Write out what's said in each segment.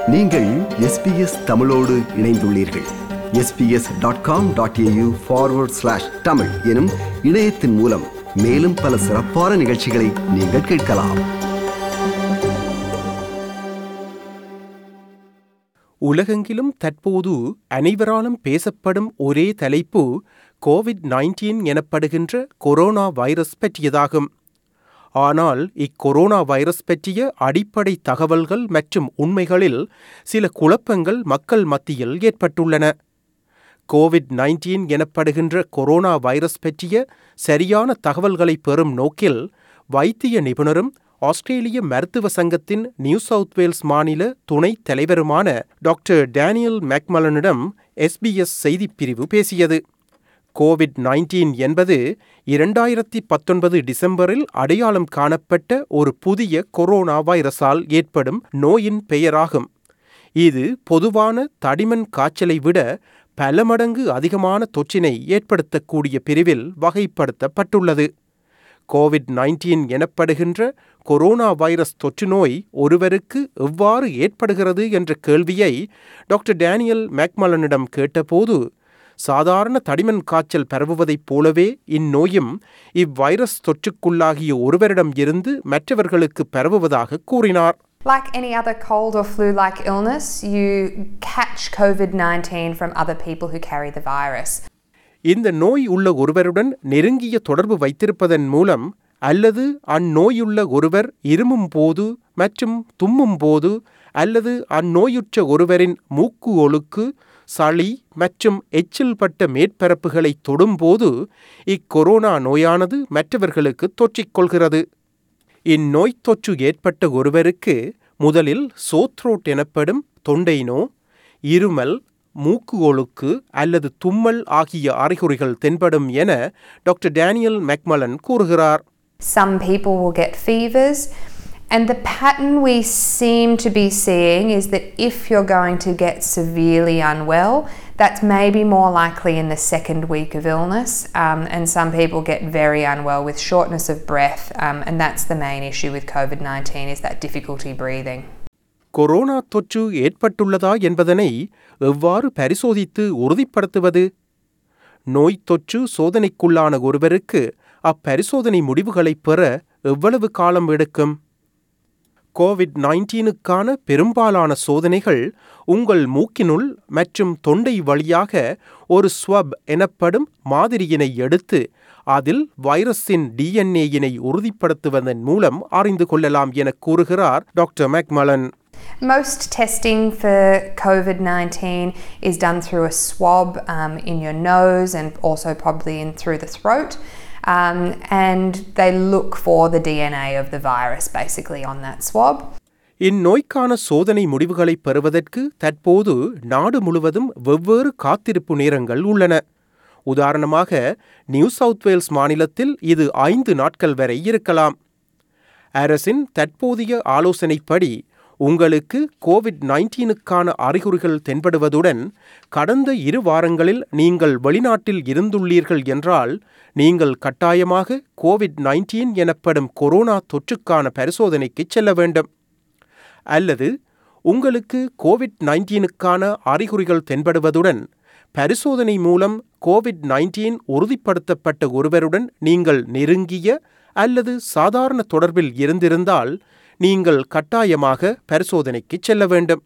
நீங்கள் எஸ்பிஎஸ் தமிழோடு இணைந்துள்ளீர்கள் SBS dot com dot AU forward slash Tamil எனும் இணையத்தின் மூலம் மேலும் பல சிறப்பான நிகழ்ச்சிகளை நீங்கள் கேட்கலாம் உலகெங்கிலும் தற்போது அனைவராலும் பேசப்படும் ஒரே தலைப்பு கோவிட் நைன்டீன் எனப்படுகின்ற கொரோனா வைரஸ் பற்றியதாகும் ஆனால் இக்கொரோனா வைரஸ் பற்றிய அடிப்படை தகவல்கள் மற்றும் உண்மைகளில் சில குழப்பங்கள் மக்கள் மத்தியில் ஏற்பட்டுள்ளன கோவிட் நைன்டீன் எனப்படுகின்ற கொரோனா வைரஸ் பற்றிய சரியான தகவல்களை பெறும் நோக்கில் வைத்திய நிபுணரும் ஆஸ்திரேலிய மருத்துவ சங்கத்தின் நியூ சவுத் வேல்ஸ் மாநில துணைத் தலைவருமான டாக்டர் டேனியல் மேக்மலனிடம் எஸ்பிஎஸ் செய்திப் பிரிவு பேசியது கோவிட் நைன்டீன் என்பது இரண்டாயிரத்தி பத்தொன்பது டிசம்பரில் அடையாளம் காணப்பட்ட ஒரு புதிய கொரோனா வைரஸால் ஏற்படும் நோயின் பெயராகும் இது பொதுவான தடிமன் காய்ச்சலை விட பல மடங்கு அதிகமான தொற்றினை ஏற்படுத்தக்கூடிய பிரிவில் வகைப்படுத்தப்பட்டுள்ளது கோவிட் நைன்டீன் எனப்படுகின்ற கொரோனா வைரஸ் தொற்று நோய் ஒருவருக்கு எவ்வாறு ஏற்படுகிறது என்ற கேள்வியை டாக்டர் டேனியல் மேக்மலனிடம் கேட்டபோது சாதாரண தடிமன் காய்ச்சல் பரவுவதைப் போலவே இந்நோயும் இவ்வைரஸ் தொற்றுக்குள்ளாகிய ஒருவரிடம் இருந்து மற்றவர்களுக்கு பரவுவதாக கூறினார் Like any other cold or flu like illness, you catch COVID 19 from other people who carry the virus. இந்த நோய் உள்ள ஒருவருடன் நெருங்கிய தொடர்பு வைத்திருப்பதன் மூலம் அல்லது அந்நோயுள்ள ஒருவர் இருமும் போது மற்றும் தும்மும் போது அல்லது அந்நோயுற்ற ஒருவரின் மூக்கு ஒழுக்கு சளி மற்றும் எச்சில் பட்ட மேற்பரப்புகளை தொடும்போது இக்கொரோனா நோயானது மற்றவர்களுக்கு தொற்றிக்கொள்கிறது இந்நோய் தொற்று ஏற்பட்ட ஒருவருக்கு முதலில் சோத்ரோட் எனப்படும் தொண்டை நோ இருமல் மூக்கு ஒழுக்கு அல்லது தும்மல் ஆகிய அறிகுறிகள் தென்படும் என டாக்டர் டேனியல் மெக்மலன் கூறுகிறார் Some people will get fevers, and the pattern we seem to be seeing is that if you're going to get severely unwell, that's maybe more likely in the second week of illness, um, and some people get very unwell with shortness of breath, um, and that's the main issue with COVID 19 is that difficulty breathing. Corona தொற்று ஏற்பட்டுள்ளதா என்பதனை எவ்வாறு பரிசோதித்து உறுதிப்படுத்துவது நோய் தொற்று சோதனைக்குள்ளான ஒருவருக்கு அப்பரிசோதனை முடிவுகளை பெற எவ்வளவு காலம் எடுக்கும் கோவிட் நைன்டீனுக்கான பெரும்பாலான சோதனைகள் உங்கள் மூக்கினுள் மற்றும் தொண்டை வழியாக ஒரு ஸ்வப் எனப்படும் மாதிரியினை எடுத்து அதில் வைரஸின் டிஎன்ஏயினை உறுதிப்படுத்துவதன் மூலம் அறிந்து கொள்ளலாம் என கூறுகிறார் doctor Macmillan Most testing for COVID 19 is done through a swab um, in your nose and also probably in through the throat. Um, and they look for the DNA of the virus basically on that swab. இந்நோய்க்கான சோதனை முடிவுகளை பெறுவதற்கு தற்போது நாடு முழுவதும் வெவ்வேறு காத்திருப்பு நேரங்கள் உள்ளன உதாரணமாக நியூ சவுத் வேல்ஸ் மாநிலத்தில் இது ஐந்து நாட்கள் வரை இருக்கலாம் அரசின் தற்போதைய ஆலோசனைப்படி உங்களுக்கு கோவிட் நைன்டீனுக்கான அறிகுறிகள் தென்படுவதுடன் கடந்த இரு வாரங்களில் நீங்கள் வெளிநாட்டில் இருந்துள்ளீர்கள் என்றால் நீங்கள் கட்டாயமாக கோவிட் நைன்டீன் எனப்படும் கொரோனா தொற்றுக்கான பரிசோதனைக்கு செல்ல வேண்டும் அல்லது உங்களுக்கு கோவிட் நைன்டீனுக்கான அறிகுறிகள் தென்படுவதுடன் பரிசோதனை மூலம் கோவிட் நைன்டீன் உறுதிப்படுத்தப்பட்ட ஒருவருடன் நீங்கள் நெருங்கிய அல்லது சாதாரண தொடர்பில் இருந்திருந்தால் நீங்கள் கட்டாயமாக பரிசோதனைக்கு செல்ல வேண்டும்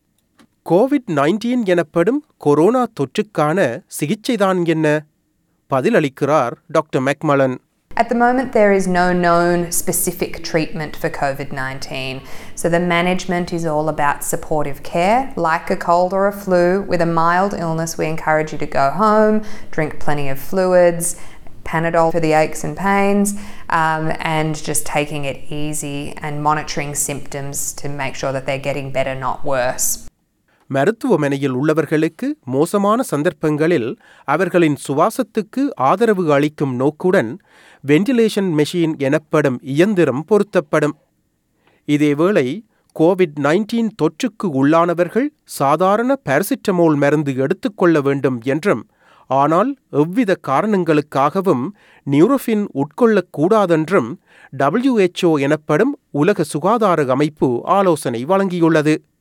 கோவிட் நைன்டீன் எனப்படும் கொரோனா தொற்றுக்கான சிகிச்சைதான் என்ன பதிலளிக்கிறார் doctor Macmillan At the moment, there is no known specific treatment for COVID 19. So, the management is all about supportive care. Like a cold or a flu, with a mild illness, we encourage you to go home, drink plenty of fluids, Panadol for the aches and pains, um, and just taking it easy and monitoring symptoms to make sure that they're getting better, not worse. மருத்துவமனையில் உள்ளவர்களுக்கு மோசமான சந்தர்ப்பங்களில் அவர்களின் சுவாசத்துக்கு ஆதரவு அளிக்கும் நோக்குடன் ventilation machine எனப்படும் இயந்திரம் பொருத்தப்படும் இதேவேளை கோவிட் நைன்டீன் தொற்றுக்கு உள்ளானவர்கள் சாதாரண பாரசிட்டமோல் மருந்து எடுத்துக்கொள்ள வேண்டும் என்றும் ஆனால் எவ்வித காரணங்களுக்காகவும் நியூரோஃபின் உட்கொள்ளக்கூடாதென்றும் WHO எனப்படும் உலக சுகாதார அமைப்பு ஆலோசனை வழங்கியுள்ளது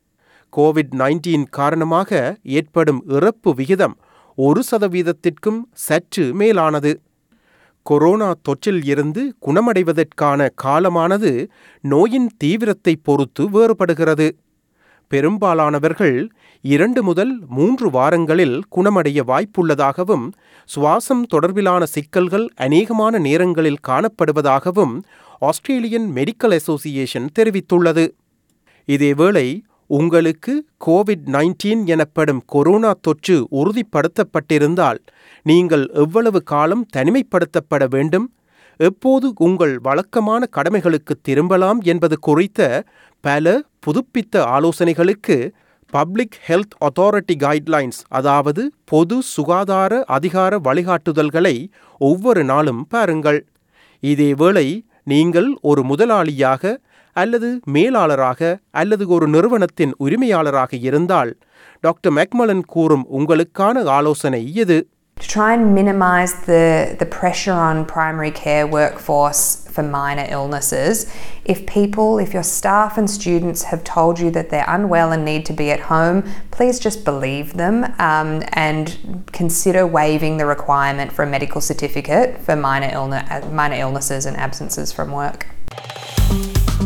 கோவிட் நைன்டீன் காரணமாக ஏற்படும் இறப்பு விகிதம் ஒரு சதவீதத்திற்கும் சற்று மேலானது கொரோனா தொற்றில் இருந்து குணமடைவதற்கான காலமானது நோயின் தீவிரத்தை பொறுத்து வேறுபடுகிறது பெரும்பாலானவர்கள் இரண்டு முதல் மூன்று வாரங்களில் குணமடைய வாய்ப்புள்ளதாகவும் சுவாசம் தொடர்பிலான சிக்கல்கள் அநேகமான நேரங்களில் காணப்படுவதாகவும் ஆஸ்திரேலியன் மெடிக்கல் அசோசியேஷன் தெரிவித்துள்ளது இதேவேளை உங்களுக்கு கோவிட் நைன்டீன் எனப்படும் கொரோனா தொற்று உறுதிப்படுத்தப்பட்டிருந்தால் நீங்கள் எவ்வளவு காலம் தனிமைப்படுத்தப்பட வேண்டும் எப்போது உங்கள் வழக்கமான கடமைகளுக்கு திரும்பலாம் என்பது குறித்த பல புதுப்பித்த ஆலோசனைகளுக்கு பப்ளிக் ஹெல்த் அத்தாரிட்டி கைட்லைன்ஸ் அதாவது பொது சுகாதார அதிகார வழிகாட்டுதல்களை ஒவ்வொரு நாளும் பாருங்கள் இதேவேளை நீங்கள் ஒரு முதலாளியாக அல்லது மேலாளராக அல்லது ஒரு நிறுவனத்தின் உரிமையாளராக இருந்தால் டாக்டர் மெக்மலன் கூறும் உங்களுக்கான ஆலோசனை இது To try and minimise the, the pressure on primary care workforce for minor illnesses, if people, if your staff and students have told you that they're unwell and need to be at home, please just believe them um, and consider waiving the requirement for a medical certificate for minor, illne- minor illnesses and absences from work.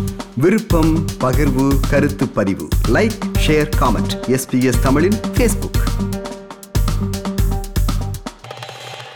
விருப்பம் பகிர்வு கருத்து பதிவு like share comment SBS தமிழின் Facebook